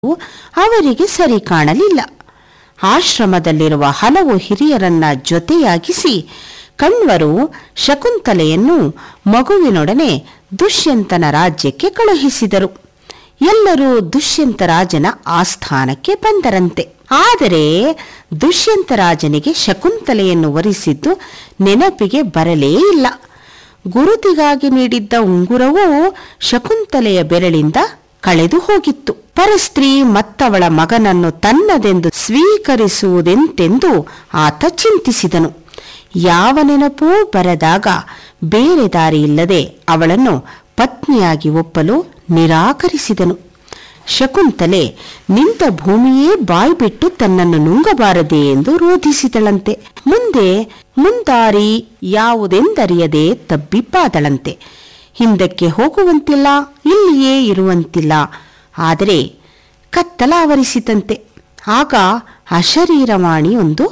ಅವರಿಗೆ ಸರಿ ಕಾಣಲಿಲ್ಲ ಆಶ್ರಮದಲ್ಲಿರುವ ಹಲವು ಹಿರಿಯರನ್ನ ಜೊತೆಯಾಗಿಸಿ ಕಣ್ವರು ಶಕುಂತಲೆಯನ್ನು ಮಗುವಿನೊಡನೆ ದುಷ್ಯಂತನ ರಾಜ್ಯಕ್ಕೆ ಕಳುಹಿಸಿದರು ಎಲ್ಲರೂ ದುಷ್ಯಂತ ರಾಜನ ಆಸ್ಥಾನಕ್ಕೆ ಬಂದರಂತೆ ಆದರೆ ದುಷ್ಯಂತ ರಾಜನಿಗೆ ಶಕುಂತಲೆಯನ್ನು ವರಿಸಿದ್ದು ನೆನಪಿಗೆ ಬರಲೇ ಇಲ್ಲ ಗುರುತಿಗಾಗಿ ನೀಡಿದ್ದ ಉಂಗುರವೂ ಶಕುಂತಲೆಯ ಬೆರಳಿಂದ ಕಳೆದು ಹೋಗಿತ್ತು ಪರಸ್ತ್ರೀ ಮತ್ತವಳ ಮಗನನ್ನು ತನ್ನದೆಂದು ಸ್ವೀಕರಿಸುವುದೆಂತೆಂದು ಆತ ಚಿಂತಿಸಿದನು ಯಾವ ನೆನಪೂ ಬರದಾಗ ಬೇರೆ ದಾರಿಯಿಲ್ಲದೆ ಅವಳನ್ನು ಪತ್ನಿಯಾಗಿ ಒಪ್ಪಲು ನಿರಾಕರಿಸಿದನು ಶಕುಂತಲೆ ನಿಂತ ಭೂಮಿಯೇ ಬಾಯ್ಬಿಟ್ಟು ತನ್ನನ್ನು ನುಂಗಬಾರದೆ ಎಂದು ರೋಧಿಸಿದಳಂತೆ ಮುಂದೆ ಮುಂದಾರಿ ಯಾವುದೆಂದರಿಯದೆ ತಬ್ಬಿಬ್ಬಾದಳಂತೆ ಹಿಂದಕ್ಕೆ ಹೋಗುವಂತಿಲ್ಲ ಇಲ್ಲಿಯೇ ಇರುವಂತಿಲ್ಲ ಆದರೆ ಕತ್ತಲ ಆವರಿಸಿತಂತೆ ಆಗ ಅಶರೀರವಾಣಿ ಒಂದು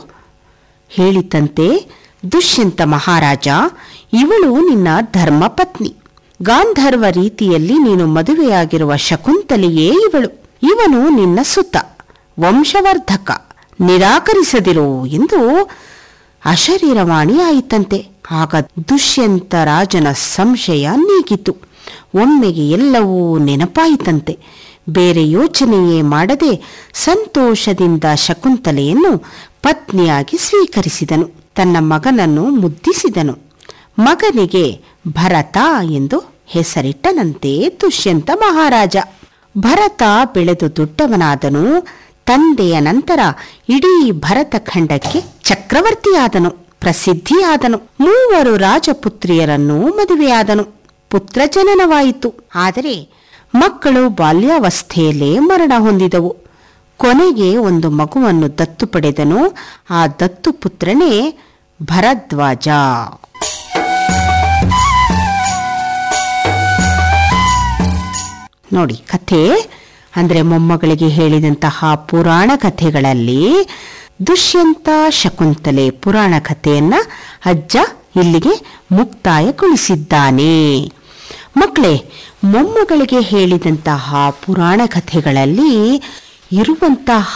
ಹೇಳಿತಂತೆ ದುಷ್ಯಂತ ಮಹಾರಾಜ ಇವಳು ನಿನ್ನ ಧರ್ಮಪತ್ನಿ ಗಾಂಧರ್ವ ರೀತಿಯಲ್ಲಿ ನೀನು ಮದುವೆಯಾಗಿರುವ ಶಕುಂತಲೆಯೇ ಇವಳು ಇವನು ನಿನ್ನ ಸುತ ವಂಶವರ್ಧಕ ನಿರಾಕರಿಸದಿರು ಎಂದು ಅಶರೀರವಾಣಿ ಆಯಿತಂತೆ ಆಗ ದುಷ್ಯಂತ ರಾಜನ ಸಂಶಯ ನೀಗಿತು ಒಮ್ಮೆಗೆ ಎಲ್ಲವೂ ನೆನಪಾಯಿತಂತೆ ಬೇರೆ ಯೋಚನೆಯೇ ಮಾಡದೆ ಸಂತೋಷದಿಂದ ಶಕುಂತಲೆಯನ್ನು ಪತ್ನಿಯಾಗಿ ಸ್ವೀಕರಿಸಿದನು ತನ್ನ ಮಗನನ್ನು ಮುದ್ದಿಸಿದನು ಮಗನಿಗೆ ಭರತ ಎಂದು ಹೆಸರಿಟ್ಟನಂತೆ ದುಷ್ಯಂತ ಮಹಾರಾಜ ಭರತ ಬೆಳೆದು ದೊಡ್ಡವನಾದನು ತಂದೆಯ ನಂತರ ಇಡೀ ಭರತ ಖಂಡಕ್ಕೆ ಚಕ್ರವರ್ತಿಯಾದನು ಪ್ರಸಿದ್ಧಿಯಾದನು ಮೂವರು ರಾಜಪುತ್ರಿಯರನ್ನು ಮದುವೆಯಾದನು ಪುತ್ರ ಜನನವಾಯಿತು ಆದರೆ ಮಕ್ಕಳು ಬಾಲ್ಯಾವಸ್ಥೆಯಲ್ಲೇ ಮರಣ ಹೊಂದಿದವು ಕೊನೆಗೆ ಒಂದು ಮಗುವನ್ನು ದತ್ತು ಪಡೆದನು ಆ ದತ್ತು ಪುತ್ರನೇ ಭರದ್ವಾಜ ನೋಡಿ ಕಥೆ ಅಂದ್ರೆ ಮೊಮ್ಮಗಳಿಗೆ ಹೇಳಿದಂತಹ ಪುರಾಣ ಕಥೆಗಳಲ್ಲಿ ದುಷ್ಯಂತ ಶಕುಂತಲೆ ಪುರಾಣ ಕಥೆಯನ್ನ ಅಜ್ಜ ಇಲ್ಲಿಗೆ ಮುಕ್ತಾಯಗೊಳಿಸಿದ್ದಾನೆ ಮಕ್ಕಳೇ ಮೊಮ್ಮಗಳಿಗೆ ಹೇಳಿದಂತಹ ಪುರಾಣ ಕಥೆಗಳಲ್ಲಿ ಇರುವಂತಹ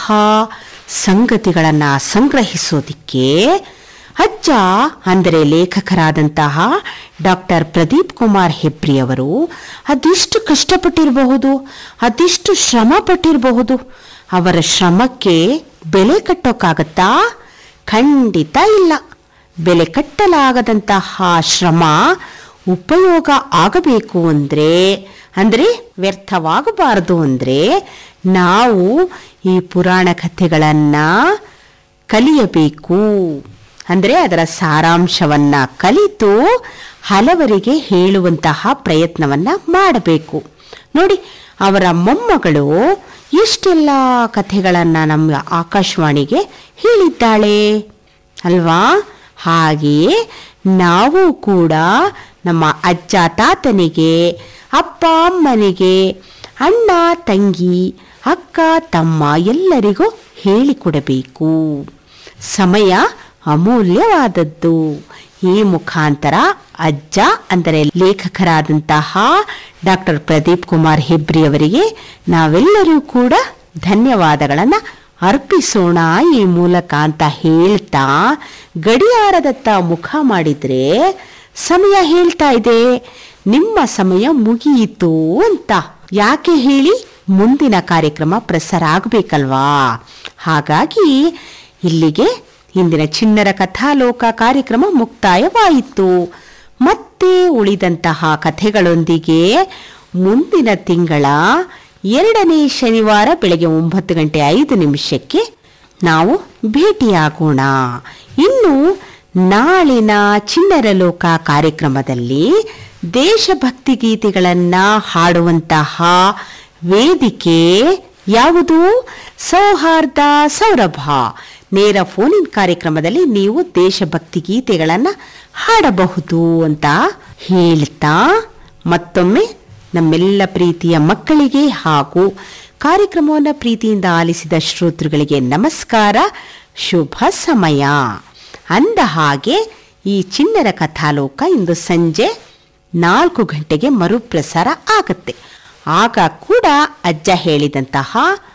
ಸಂಗತಿಗಳನ್ನು ಸಂಗ್ರಹಿಸೋದಿಕ್ಕೆ ಅಜ್ಜ ಅಂದರೆ ಲೇಖಕರಾದಂತಹ ಡಾಕ್ಟರ್ ಪ್ರದೀಪ್ ಕುಮಾರ್ ಹೆಬ್ರಿಯವರು ಅದೆಷ್ಟು ಕಷ್ಟಪಟ್ಟಿರಬಹುದು ಅದೆಷ್ಟು ಶ್ರಮ ಪಟ್ಟಿರಬಹುದು ಅವರ ಶ್ರಮಕ್ಕೆ ಬೆಲೆ ಕಟ್ಟೋಕ್ಕಾಗತ್ತಾ ಖಂಡಿತ ಇಲ್ಲ ಬೆಲೆ ಕಟ್ಟಲಾಗದಂತಹ ಶ್ರಮ ಉಪಯೋಗ ಆಗಬೇಕು ಅಂದರೆ ಅಂದರೆ ವ್ಯರ್ಥವಾಗಬಾರದು ಅಂದರೆ ನಾವು ಈ ಪುರಾಣ ಕಥೆಗಳನ್ನು ಕಲಿಯಬೇಕು ಅಂದರೆ ಅದರ ಸಾರಾಂಶವನ್ನ ಕಲಿತು ಹಲವರಿಗೆ ಹೇಳುವಂತಹ ಪ್ರಯತ್ನವನ್ನ ಮಾಡಬೇಕು ನೋಡಿ ಅವರ ಮೊಮ್ಮಗಳು ಎಷ್ಟೆಲ್ಲ ಕಥೆಗಳನ್ನು ನಮ್ಮ ಆಕಾಶವಾಣಿಗೆ ಹೇಳಿದ್ದಾಳೆ ಅಲ್ವಾ ಹಾಗೆಯೇ ನಾವು ಕೂಡ ನಮ್ಮ ಅಜ್ಜ ತಾತನಿಗೆ ಅಪ್ಪ ಅಮ್ಮನಿಗೆ ಅಣ್ಣ ತಂಗಿ ಅಕ್ಕ ತಮ್ಮ ಎಲ್ಲರಿಗೂ ಹೇಳಿಕೊಡಬೇಕು ಸಮಯ ಅಮೂಲ್ಯವಾದದ್ದು ಈ ಮುಖಾಂತರ ಅಜ್ಜ ಅಂದರೆ ಲೇಖಕರಾದಂತಹ ಡಾಕ್ಟರ್ ಪ್ರದೀಪ್ ಕುಮಾರ್ ಹೆಬ್ರಿ ಅವರಿಗೆ ನಾವೆಲ್ಲರೂ ಕೂಡ ಧನ್ಯವಾದಗಳನ್ನು ಅರ್ಪಿಸೋಣ ಈ ಮೂಲಕ ಅಂತ ಹೇಳ್ತಾ ಗಡಿಯಾರದತ್ತ ಮುಖ ಮಾಡಿದ್ರೆ ಸಮಯ ಹೇಳ್ತಾ ಇದೆ ನಿಮ್ಮ ಸಮಯ ಮುಗಿಯಿತು ಅಂತ ಯಾಕೆ ಹೇಳಿ ಮುಂದಿನ ಕಾರ್ಯಕ್ರಮ ಪ್ರಸಾರ ಆಗಬೇಕಲ್ವಾ ಹಾಗಾಗಿ ಇಲ್ಲಿಗೆ ಇಂದಿನ ಚಿಣ್ಣರ ಕಥಾಲೋಕ ಕಾರ್ಯಕ್ರಮ ಮುಕ್ತಾಯವಾಯಿತು ಮತ್ತೆ ಉಳಿದಂತಹ ಕಥೆಗಳೊಂದಿಗೆ ಮುಂದಿನ ತಿಂಗಳ ಎರಡನೇ ಶನಿವಾರ ಬೆಳಗ್ಗೆ ಒಂಬತ್ತು ಗಂಟೆ ಐದು ನಿಮಿಷಕ್ಕೆ ನಾವು ಭೇಟಿಯಾಗೋಣ ಇನ್ನು ನಾಳಿನ ಚಿಣ್ಣರ ಲೋಕ ಕಾರ್ಯಕ್ರಮದಲ್ಲಿ ದೇಶಭಕ್ತಿ ಗೀತೆಗಳನ್ನು ಹಾಡುವಂತಹ ವೇದಿಕೆ ಯಾವುದು ಸೌಹಾರ್ದ ಸೌರಭ ನೇರ ಫೋನಿನ್ ಕಾರ್ಯಕ್ರಮದಲ್ಲಿ ನೀವು ದೇಶಭಕ್ತಿ ಗೀತೆಗಳನ್ನು ಹಾಡಬಹುದು ಅಂತ ಹೇಳ್ತಾ ಮತ್ತೊಮ್ಮೆ ನಮ್ಮೆಲ್ಲ ಪ್ರೀತಿಯ ಮಕ್ಕಳಿಗೆ ಹಾಗೂ ಕಾರ್ಯಕ್ರಮವನ್ನು ಪ್ರೀತಿಯಿಂದ ಆಲಿಸಿದ ಶ್ರೋತೃಗಳಿಗೆ ನಮಸ್ಕಾರ ಶುಭ ಸಮಯ ಅಂದ ಹಾಗೆ ಈ ಚಿಣ್ಣರ ಕಥಾಲೋಕ ಇಂದು ಸಂಜೆ ನಾಲ್ಕು ಗಂಟೆಗೆ ಮರುಪ್ರಸಾರ ಆಗತ್ತೆ ಆಗ ಕೂಡ ಅಜ್ಜ ಹೇಳಿದಂತಹ